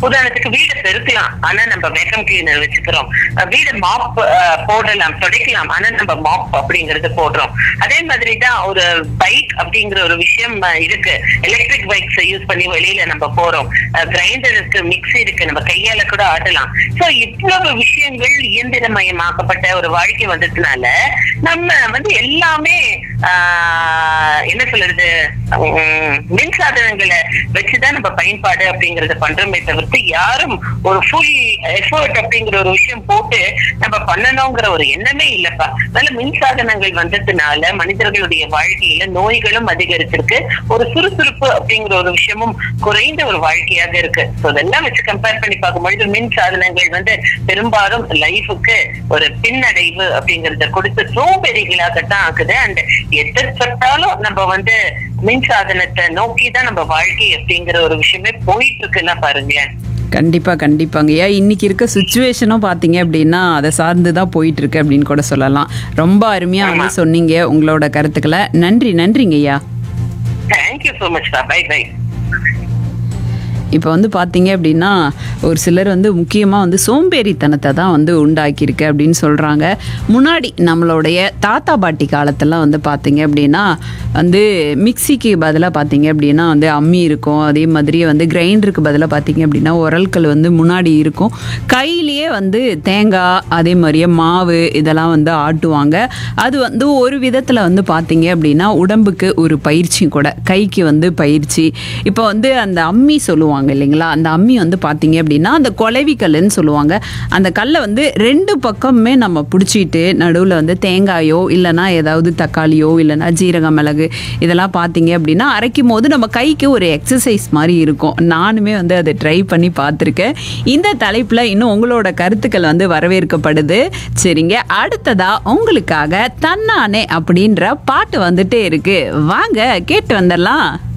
உதாரணத்துக்கு வீடை பெருக்கலாம் ஆனா நம்ம வேக்கம் கிளீனர் வச்சுக்கிறோம் அஹ் வீடை மாப் போடலாம் துடைக்கலாம் ஆனா நம்ம மாப் அப்படிங்கறது போடுறோம் அதே மாதிரி தான் ஒரு பைக் அப்படிங்கிற ஒரு விஷயம் அஹ், இருக்கு எலக்ட்ரிக் பைக்ஸ் யூஸ் பண்ணி வெளியில நம்ம போறோம் கிரைண்டர் இருக்கு மிக்ஸி இருக்கு நம்ம கையால கூட ஆட்டலாம் சோ இவ்வளவு விஷயங்கள் இயந்திரமயமாக்கப்பட்ட ஒரு வாழ்க்கை வந்ததுனால நம்ம வந்து எல்லாமே ஆஹ், என்ன சொல்றது உம், மின் சாதனங்களை வச்சுதான் நம்ம பயன்பாடு அப்படிங்கறத பண்றோமே தவிர்த்து யாரும் ஒரு ஃபுல் எஃபர்ட் அப்படிங்கிற ஒரு விஷயம் போட்டு நம்ம பண்ணணுங்கிற ஒரு எண்ணமே இல்லப்பா அதனால மின் சாதனங்கள் வந்ததுனால மனிதர்களுடைய வாழ்க்கையில நோய்களும் அதிகரிச்சிருக்கு ஒரு சுறுசுறுப்பு அப்படிங்கிற ஒரு விஷயமும் குறைந்த ஒரு வாழ்க்கையாக இருக்கு சோ இதெல்லாம் வச்சு கம்பேர் பண்ணி பார்க்கும்பொழுது மின் சாதனங்கள் வந்து பெரும்பாலும் லைஃபுக்கு ஒரு பின்னடைவு அப்படிங்கறத கொடுத்து சோம்பேறிகளாகத்தான் ஆகுது அண்ட் எதிர்பட்டாலும் நம்ம வந்து மின் சாதனத்தை நோக்கி தான் நம்ம வாழ்க்கை அப்படிங்கிற ஒரு விஷயமே போயிட்டு இருக்குன்னா பாருங்களேன் கண்டிப்பாக கண்டிப்பாங்கய்யா இன்னைக்கு இருக்க சுச்சுவேஷனும் பார்த்தீங்க அப்படின்னா அதை சார்ந்து தான் போயிட்டு இருக்கு அப்படின்னு கூட சொல்லலாம் ரொம்ப அருமையாக வந்து சொன்னீங்க உங்களோட கருத்துக்களை நன்றி நன்றிங்கய்யா thank you so much bye bye இப்போ வந்து பார்த்தீங்க அப்படின்னா ஒரு சிலர் வந்து முக்கியமாக வந்து சோம்பேறித்தனத்தை தான் வந்து உண்டாக்கியிருக்கு அப்படின்னு சொல்கிறாங்க முன்னாடி நம்மளுடைய தாத்தா பாட்டி காலத்தெல்லாம் வந்து பார்த்தீங்க அப்படின்னா வந்து மிக்சிக்கு பதிலாக பார்த்தீங்க அப்படின்னா வந்து அம்மி இருக்கும் அதே மாதிரி வந்து கிரைண்டருக்கு பதிலாக பார்த்தீங்க அப்படின்னா உரல்கள் வந்து முன்னாடி இருக்கும் கையிலேயே வந்து தேங்காய் அதே மாதிரியே மாவு இதெல்லாம் வந்து ஆட்டுவாங்க அது வந்து ஒரு விதத்தில் வந்து பார்த்தீங்க அப்படின்னா உடம்புக்கு ஒரு பயிற்சியும் கூட கைக்கு வந்து பயிற்சி இப்போ வந்து அந்த அம்மி சொல்லுவாங்க இல்லைங்களா அந்த அம்மி வந்து பார்த்தீங்க அப்படின்னா அந்த கொலவி கல்லுன்னு சொல்லுவாங்க அந்த கல்லை வந்து ரெண்டு பக்கமுமே நம்ம பிடிச்சிட்டு நடுவில் வந்து தேங்காயோ இல்லைன்னா ஏதாவது தக்காளியோ இல்லைன்னா ஜீரக மிளகு இதெல்லாம் பார்த்தீங்க அப்படின்னா அரைக்கும் போது நம்ம கைக்கு ஒரு எக்ஸசைஸ் மாதிரி இருக்கும் நானுமே வந்து அதை ட்ரை பண்ணி பார்த்துருக்கேன் இந்த தலைப்பில் இன்னும் உங்களோட கருத்துக்கள் வந்து வரவேற்கப்படுது சரிங்க அடுத்ததா உங்களுக்காக தன்னானே அப்படின்ற பாட்டு வந்துட்டே இருக்கு வாங்க கேட்டு வந்துடலாம்